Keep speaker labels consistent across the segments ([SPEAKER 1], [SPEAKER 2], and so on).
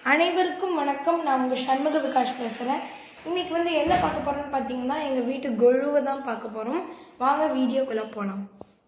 [SPEAKER 1] அனைவருக்கும் வணக்கம் நான் உங்கள் சண்முக விகாஷ் பேசுகிறேன் இன்னைக்கு வந்து என்ன பார்க்க போறோம்னு பார்த்தீங்கன்னா எங்கள் வீட்டு கொழுவை தான் பார்க்க போகிறோம் வாங்க வீடியோக்குள்ளே போகலாம்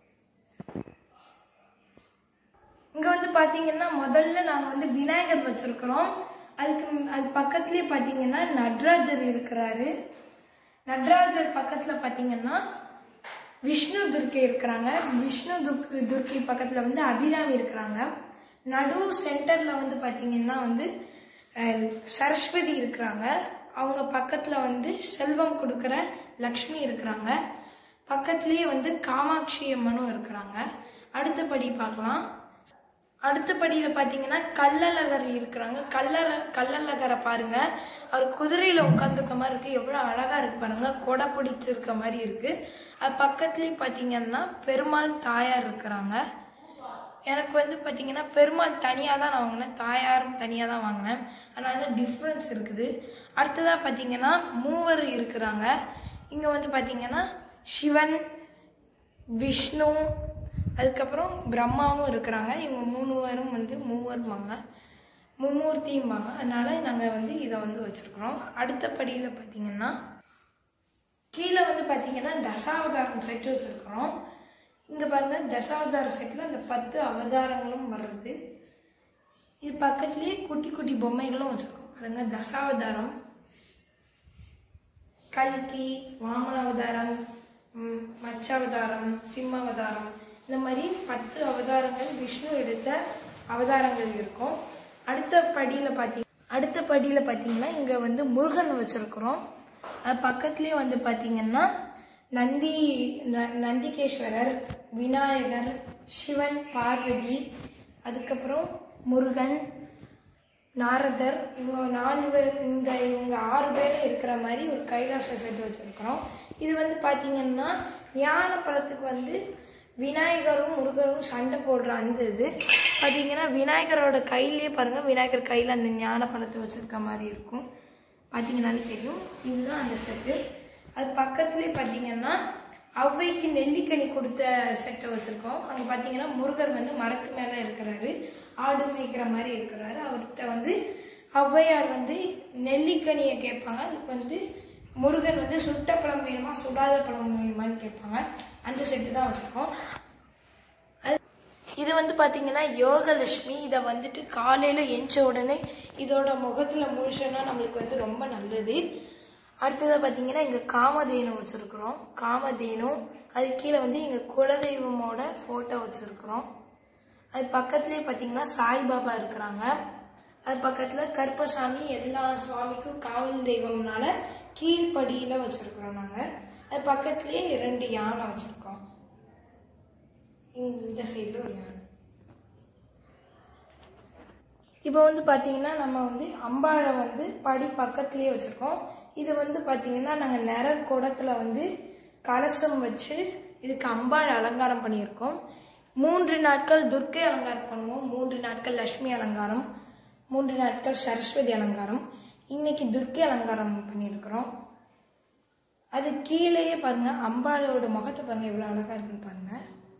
[SPEAKER 1] இங்கே வந்து பார்த்தீங்கன்னா முதல்ல நாங்கள் வந்து விநாயகர் வச்சுருக்கிறோம் அதுக்கு ம்- அது பக்கத்துலேயே பார்த்தீங்கன்னா நட்ராஜர் இருக்கிறாரு நட்ராஜர் பக்கத்தில் பார்த்தீங்கன்னா விஷ்ணு துர்க்கை இருக்கிறாங்க விஷ்ணு துர்க் துர்க்கை பக்கத்தில் வந்து அபிராமி இருக்கிறாங்க நடு சென்டரில் வந்து பார்த்தீங்கன்னா வந்து அஹ், சரஸ்வதி இருக்கிறாங்க அவங்க பக்கத்தில் வந்து செல்வம் கொடுக்குற லக்ஷ்மி இருக்கிறாங்க பக்கத்துலேயே வந்து காமாட்சி அம்மனும் இருக்கிறாங்க அடுத்தபடி பார்க்கலாம் அடுத்த படியில் பார்த்தீங்கன்னா கள்ளழகர் இருக்கிறாங்க கள்ளழ கள்ளழகரை பாருங்க அவர் குதிரையில் உட்காந்துருக்க மாதிரி இருக்கு எவ்வளோ அழகா இருக்கு பாருங்க கொடை பிடிச்சிருக்க மாதிரி இருக்கு அது பக்கத்துலேயே பார்த்தீங்கன்னா பெருமாள் தாயார் இருக்கிறாங்க எனக்கு வந்து பார்த்தீங்கன்னா பெருமாள் தனியாக தான் நான் வாங்கினேன் தாயாரும் தனியாக தான் வாங்கினேன் ஆனால் வந்து டிஃப்ரென்ஸ் இருக்குது அடுத்ததாக பார்த்தீங்கன்னா மூவர் இருக்கிறாங்க இங்கே வந்து பார்த்தீங்கன்னா சிவன் விஷ்ணு அதுக்கப்புறம் பிரம்மாவும் இருக்கிறாங்க இவங்க மூணு பேரும் வந்து மூவருமாங்க மும்மூர்த்தியும்பாங்க அதனால நாங்கள் வந்து இதை வந்து வச்சுருக்குறோம் அடுத்த படியில் பார்த்தீங்கன்னா கீழே வந்து பார்த்தீங்கன்னா தசாவதாரம் செட்டு வச்சுருக்குறோம் இங்கே பாருங்க தசாவதார செட்டில் அந்த பத்து அவதாரங்களும் வருது இது பக்கத்துலேயே குட்டி குட்டி பொம்மைகளும் வச்சுருக்கோம் பாருங்க தசாவதாரம் கல்கி வாமன அவதாரம் ம், மச்ச அவதாரம் சிம்ம அவதாரம் இந்த மாதிரி பத்து அவதாரங்கள் விஷ்ணு எடுத்த அவதாரங்கள் இருக்கும் அடுத்த படியில் பார்த்தீங்க அடுத்த படியில் பார்த்தீங்கன்னா இங்கே வந்து முருகன் வச்சுருக்குறோம் அது பக்கத்துலேயே வந்து பார்த்தீங்கன்னா நந்தி ந- நந்திகேஸ்வரர் விநாயகர் சிவன் பார்வதி அதுக்கப்புறம் முருகன் நாரதர் இவங்க நாலு பேர் இந்த இவங்க ஆறு பேர் இருக்கிற மாதிரி ஒரு கைலாச செட் வச்சுருக்கிறோம் இது வந்து பார்த்தீங்கன்னா ஞான பழத்துக்கு வந்து விநாயகரும் முருகரும் சண்டை போடுற அந்த இது பார்த்தீங்கன்னா விநாயகரோட கையிலேயே பாருங்கள் விநாயகர் கையில் அந்த ஞான பழத்தை வச்சுருக்க மாதிரி இருக்கும் பார்த்தீங்கன்னாலே தெரியும் இதுதான் அந்த செட்டு அது பக்கத்துலேயே பார்த்தீங்கன்னா ஔவைக்கு நெல்லிக்கனி கொடுத்த செட்டை வச்சுருக்கோம் அங்கே பார்த்தீங்கன்னா முருகர் வந்து மரத்து மேலே இருக்கிறாரு ஆடு மேய்க்கிற மாதிரி இருக்கிறாரு அவர்கிட்ட வந்து ஔவையார் வந்து நெல்லிக்கனியை கேட்பாங்க அதுக்கு வந்து முருகன் வந்து சுட்ட பழம் வேணுமா சுடாத பழம் வேணுமான்னு கேட்பாங்க அந்த செட்டு தான் வச்சுருக்கோம் இது வந்து பார்த்தீங்கன்னா யோகலட்சுமி இதை வந்துட்டு காலையில் எஞ்ச உடனே இதோட முகத்தில் முழிச்சோன்னா நம்மளுக்கு வந்து ரொம்ப நல்லது அடுத்ததாக பார்த்தீங்கன்னா இங்கே காமதேனு வச்சுருக்குறோம் காமதேனு அது கீழே வந்து எங்கள் குலதெய்வமோட ஃபோட்டோ வச்சுருக்குறோம் அது பக்கத்துலேயே பார்த்தீங்கன்னா சாய்பாபா இருக்கிறாங்க அது பக்கத்தில் கருப்பசாமி எல்லா சுவாமிக்கும் காவல் தெய்வம்னால கீழ்ப்படியில் வச்சுருக்குறோம் நாங்கள் அது பக்கத்துலேயே ரெண்டு யானை வச்சுருக்கோம் இந்த சைடில் ஒரு யானை இப்போ வந்து பார்த்தீங்கன்னா நம்ம வந்து அம்பாழை வந்து படி பக்கத்துலேயே வச்சுருக்கோம் இது வந்து பார்த்தீங்கன்னா நாங்கள் நிற குடத்தில் வந்து கலசம் வச்சு இதுக்கு அம்பாழை அலங்காரம் பண்ணியிருக்கோம் மூன்று நாட்கள் துர்க்கை அலங்காரம் பண்ணுவோம் மூன்று நாட்கள் லக்ஷ்மி அலங்காரம் மூன்று நாட்கள் சரஸ்வதி அலங்காரம் இன்னைக்கு துர்க்கை அலங்காரம் பண்ணியிருக்கிறோம் அது கீழேயே பாருங்க அம்பாளோட முகத்தை பாருங்க எவ்வளோ அழகா இருக்குன்னு பாருங்க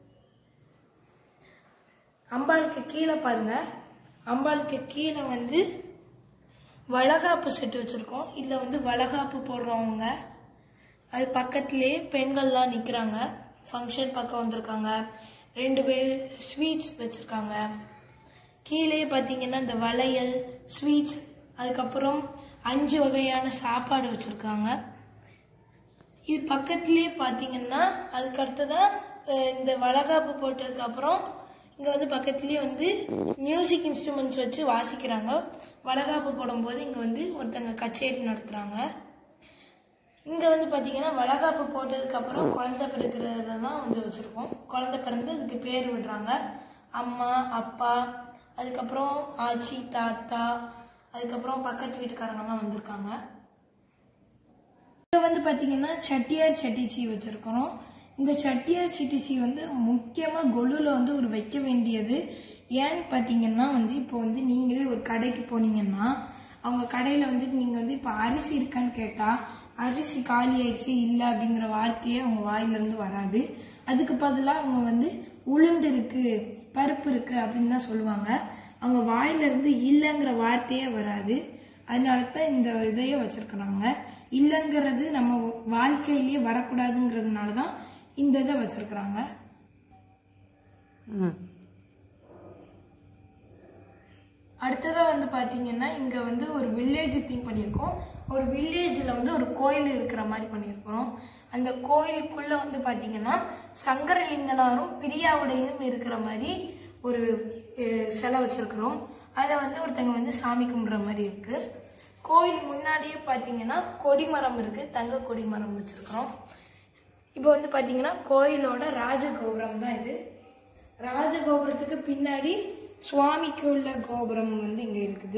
[SPEAKER 1] அம்பாளுக்கு கீழே பாருங்க அம்பாளுக்கு கீழே வந்து வளகாப்பு செட்டு வச்சுருக்கோம் இதில் வந்து வளகாப்பு போடுறவங்க அது பக்கத்துலேயே பெண்கள்லாம் நிற்கிறாங்க ஃபங்க்ஷன் பக்கம் வந்திருக்காங்க ரெண்டு பேர் ஸ்வீட்ஸ் வச்சுருக்காங்க கீழே பார்த்தீங்கன்னா இந்த வளையல் ஸ்வீட்ஸ் அதுக்கப்புறம் அஞ்சு வகையான சாப்பாடு வச்சுருக்காங்க இது பக்கத்துலேயே பார்த்தீங்கன்னா அதுக்கு அடுத்ததான் அஹ், இந்த வளகாப்பு போட்டதுக்கு அப்புறம் இங்கே வந்து பக்கத்துலேயே வந்து மியூசிக் இன்ஸ்ட்ருமெண்ட்ஸ் வச்சு வாசிக்கிறாங்க வளகாப்பு போடும்போது இங்கே வந்து ஒருத்தங்க கச்சேரி நடத்துகிறாங்க இங்கே வந்து பார்த்தீங்கன்னா வளகாப்பு போட்டதுக்கு அப்புறம் குழந்தை பிறக்கிறத தான் வந்து வச்சுருக்கோம் குழந்தை பிறந்து அதுக்கு பேர் விடுறாங்க அம்மா அப்பா அதுக்கப்புறம் ஆச்சி தாத்தா அதுக்கப்புறம் பக்கத்து வீட்டுக்காரங்கெல்லாம் வந்திருக்காங்க இங்க வந்து பாத்தீங்கன்னா சட்டியார் சட்டிச்சி வச்சிருக்கிறோம் இந்த சட்டியார் சட்டிச்சி வந்து முக்கியமா கொலுல வந்து ஒரு வைக்க வேண்டியது ஏன்னு பாத்தீங்கன்னா வந்து இப்போ வந்து நீங்களே ஒரு கடைக்கு போனீங்கன்னா அவங்க கடையில வந்து நீங்க வந்து இப்போ அரிசி இருக்கான்னு கேட்டா அரிசி காலி ஆயிடுச்சு இல்லை அப்படிங்கிற வார்த்தையே அவங்க வாயில இருந்து வராது அதுக்கு பதிலாக அவங்க வந்து உளுந்து இருக்கு பருப்பு இருக்கு அப்படின்னு தான் சொல்லுவாங்க அவங்க வாயிலிருந்து இல்லைங்கிற வார்த்தையே வராது அதனால தான் இந்த இதையே வச்சிருக்கிறாங்க இல்லைங்கிறது நம்ம வாழ்க்கையிலேயே வரக்கூடாதுங்கிறதுனால தான் இந்த இதை வச்சிருக்கிறாங்க
[SPEAKER 2] ம்
[SPEAKER 1] அடுத்ததா வந்து பாத்தீங்கன்னா இங்க வந்து ஒரு வில்லேஜ் தீம் பண்ணியிருக்கோம் ஒரு வில்லேஜ்ல வந்து ஒரு கோயில் இருக்கிற மாதிரி பண்ணியிருக்கிறோம் அந்த கோயிலுக்குள்ள வந்து பாத்தீங்கன்னா சங்கரலிங்கனாரும் பிரியாவுடையும் இருக்கிற மாதிரி ஒரு அஹ், சிலை வச்சிருக்கிறோம் அதை வந்து ஒருத்தங்க வந்து சாமி கும்பிடுற மாதிரி இருக்கு கோயில் முன்னாடியே பாத்தீங்கன்னா கொடிமரம் இருக்கு தங்க கொடிமரம் வச்சிருக்கிறோம் இப்போ வந்து பாத்தீங்கன்னா கோயிலோட ராஜகோபுரம் தான் இது ராஜகோபுரத்துக்கு பின்னாடி சுவாமிக்கு உள்ள கோபுரம் வந்து இங்க இருக்குது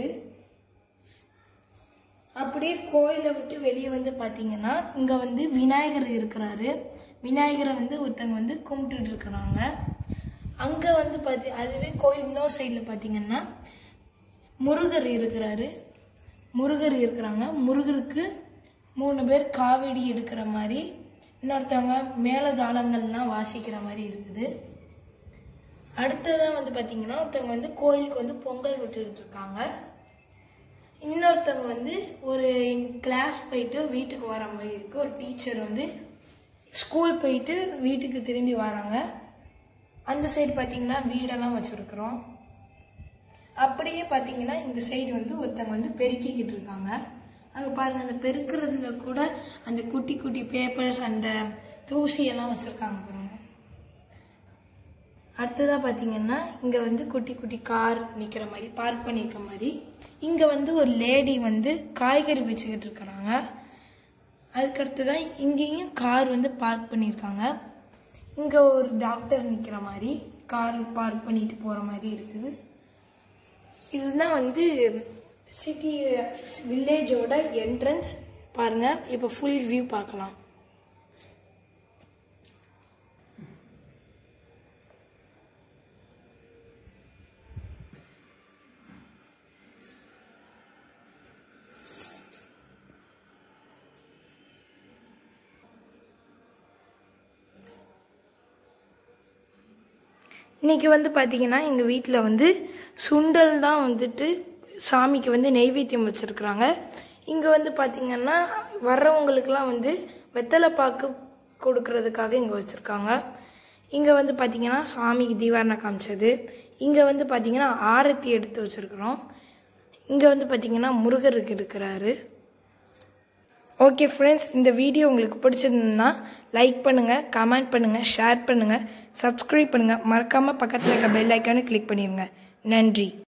[SPEAKER 1] அப்படியே கோயிலை விட்டு வெளியே வந்து பாத்தீங்கன்னா இங்க வந்து விநாயகர் இருக்கிறாரு விநாயகரை வந்து ஒருத்தங்க வந்து கும்பிட்டுட்டு இருக்கிறாங்க அங்க வந்து பாத்தி அதுவே கோயில் இன்னொரு சைடுல பாத்தீங்கன்னா முருகர் இருக்கிறாரு முருகர் இருக்கிறாங்க முருகருக்கு மூணு பேர் காவடி எடுக்கிற மாதிரி இன்னொருத்தவங்க மேலதாளங்கள்லாம் வாசிக்கிற மாதிரி இருக்குது அடுத்ததான் வந்து பாத்தீங்கன்னா ஒருத்தவங்க வந்து கோயிலுக்கு வந்து பொங்கல் விட்டுட்டு இருக்காங்க இன்னொருத்தவங்க வந்து ஒரு கிளாஸ் போயிட்டு வீட்டுக்கு வர மாதிரி இருக்கு ஒரு டீச்சர் வந்து ஸ்கூல் போயிட்டு வீட்டுக்கு திரும்பி வராங்க அந்த சைடு பார்த்தீங்கன்னா வீடெல்லாம் வச்சிருக்கிறோம் அப்படியே பார்த்தீங்கன்னா இந்த சைடு வந்து ஒருத்தவங்க வந்து பெருக்கிக்கிட்டு இருக்காங்க அங்கே பாருங்க அந்த பெருக்கிறதுல கூட அந்த குட்டி குட்டி பேப்பர்ஸ் அந்த தூசி எல்லாம் வச்சிருக்காங்க பாருங்க அடுத்ததாக பார்த்தீங்கன்னா இங்கே வந்து குட்டி குட்டி கார் நிற்கிற மாதிரி பார்க் பண்ணியிருக்க மாதிரி இங்கே வந்து ஒரு லேடி வந்து காய்கறி வச்சுக்கிட்டு இருக்கிறாங்க அதுக்கடுத்ததான் இங்கேயும் கார் வந்து பார்க் பண்ணியிருக்காங்க இங்கே ஒரு டாக்டர் நிற்கிற மாதிரி கார் பார்க் பண்ணிட்டு போகிற மாதிரி இருக்குது இதுதான் வந்து சிட்டி வில்லேஜோட என்ட்ரன்ஸ் பாருங்க இப்போ ஃபுல் வியூ பார்க்கலாம் இன்னைக்கு வந்து பார்த்தீங்கன்னா எங்கள் வீட்டில் வந்து சுண்டல் தான் வந்துட்டு சாமிக்கு வந்து நெய்வேத்தியம் வச்சுருக்குறாங்க இங்கே வந்து பார்த்தீங்கன்னா வர்றவங்களுக்குலாம் வந்து வெத்தலை பாக்கு கொடுக்கறதுக்காக இங்கே வச்சுருக்காங்க இங்கே வந்து பார்த்தீங்கன்னா சாமிக்கு தீவாரணை காமிச்சது இங்கே வந்து பார்த்தீங்கன்னா ஆரத்தி எடுத்து வச்சுருக்குறோம் இங்கே வந்து பார்த்தீங்கன்னா முருகருக்கு இருக்கிறாரு ஓகே ஃப்ரெண்ட்ஸ் இந்த வீடியோ உங்களுக்கு பிடிச்சிருந்ததுன்னா லைக் பண்ணுங்கள் கமெண்ட் பண்ணுங்கள் ஷேர் பண்ணுங்கள் சப்ஸ்கிரைப் பண்ணுங்கள் மறக்காமல் பக்கத்தில் இருக்க பெல் ஐக்கானை கிளிக் பண்ணிடுங்க நன்றி